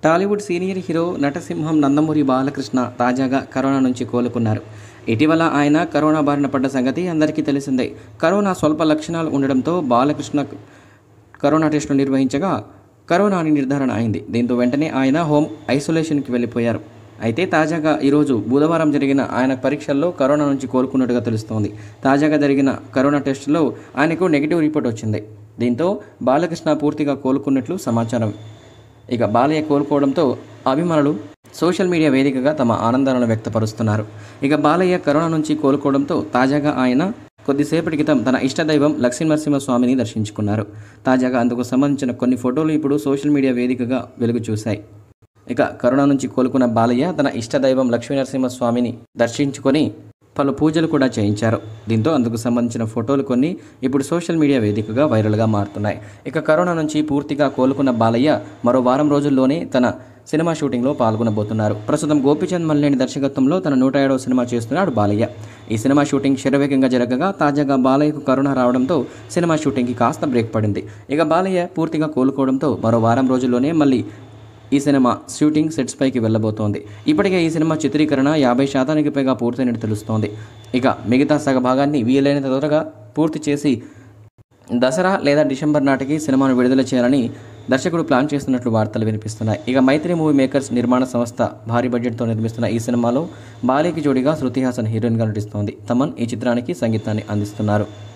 Tollywood senior hero నటసింహం నందమూరి బాలకృష్ణ తాజాగా corona నుంచి కోలుకున్నారు ఇటీవల ఆయన కరోనా బారిన పడ్డ సంగతి అందరికీ తెలిసిందే కరోనా స్వల్ప లక్షణాలు ఉండడంతో బాలకృష్ణ కరోనా టెస్టులు నిర్వహించగా కరోనా అని నిర్ధారణ అయింది దీంతో వెంటనే ఆయన హోమ్ ఐసోలేషన్కి వెళ్ళిపోయారు అయితే తాజాగా ఈరోజు బుధవారం జరిగిన ఆయన పరీక్షల్లో కరోనా నుంచి కోలుకున్నట్టుగా తెలుస్తోంది తాజాగా జరిగిన కరోనా టెస్టులో ఆయనకు నెగిటివ్ రిపోర్ట్ వచ్చింది దీంతో బాలకృష్ణ పూర్తిగా కోలుకున్నట్లు సమాచారం ఇక బాలయ్య కోలుకోవడంతో అభిమానులు సోషల్ మీడియా వేదికగా తమ ఆనందాలను వ్యక్తపరుస్తున్నారు ఇక బాలయ్య కరోనా నుంచి కోలుకోవడంతో తాజాగా ఆయన కొద్దిసేపటి క్రితం తన ఇష్టదైవం లక్ష్మీనరసింహ స్వామిని దర్శించుకున్నారు తాజాగా అందుకు సంబంధించిన కొన్ని ఫోటోలు ఇప్పుడు సోషల్ మీడియా వేదికగా వెలుగు చూశాయి ఇక కరోనా నుంచి కోలుకున్న బాలయ్య తన ఇష్టదైవం లక్ష్మీనరసింహ స్వామిని దర్శించుకొని పలు పూజలు కూడా చేయించారు దీంతో అందుకు సంబంధించిన ఫోటోలు కొన్ని ఇప్పుడు సోషల్ మీడియా వేదికగా వైరల్గా మారుతున్నాయి ఇక కరోనా నుంచి పూర్తిగా కోలుకున్న బాలయ్య మరో వారం రోజుల్లోనే తన సినిమా షూటింగ్లో పాల్గొనబోతున్నారు ప్రస్తుతం గోపిచంద్ మల్లేని దర్శకత్వంలో తన నూట ఏడవ సినిమా చేస్తున్నాడు బాలయ్య ఈ సినిమా షూటింగ్ శరవేగంగా జరగగా తాజాగా బాలయ్యకు కరోనా రావడంతో సినిమా షూటింగ్కి కాస్త బ్రేక్ పడింది ఇక బాలయ్య పూర్తిగా కోలుకోవడంతో మరో వారం రోజుల్లోనే మళ్ళీ ఈ సినిమా షూటింగ్ సెట్స్ పైకి వెళ్ళబోతోంది ఇప్పటికే ఈ సినిమా చిత్రీకరణ యాభై శాతానికి పైగా పూర్తయినట్టు తెలుస్తోంది ఇక మిగతా సగ భాగాన్ని వీలైనంత త్వరగా పూర్తి చేసి దసరా లేదా డిసెంబర్ నాటికి సినిమాను విడుదల చేయాలని దర్శకుడు ప్లాన్ చేస్తున్నట్లు వార్తలు వినిపిస్తున్నాయి ఇక మైత్రి మూవీ మేకర్స్ నిర్మాణ సంస్థ భారీ బడ్జెట్తో నిర్మిస్తున్న ఈ సినిమాలో బాలీకి జోడిగా శృతి హాసన్ హీరోయిన్గా నటిస్తోంది తమన్ ఈ చిత్రానికి సంగీతాన్ని అందిస్తున్నారు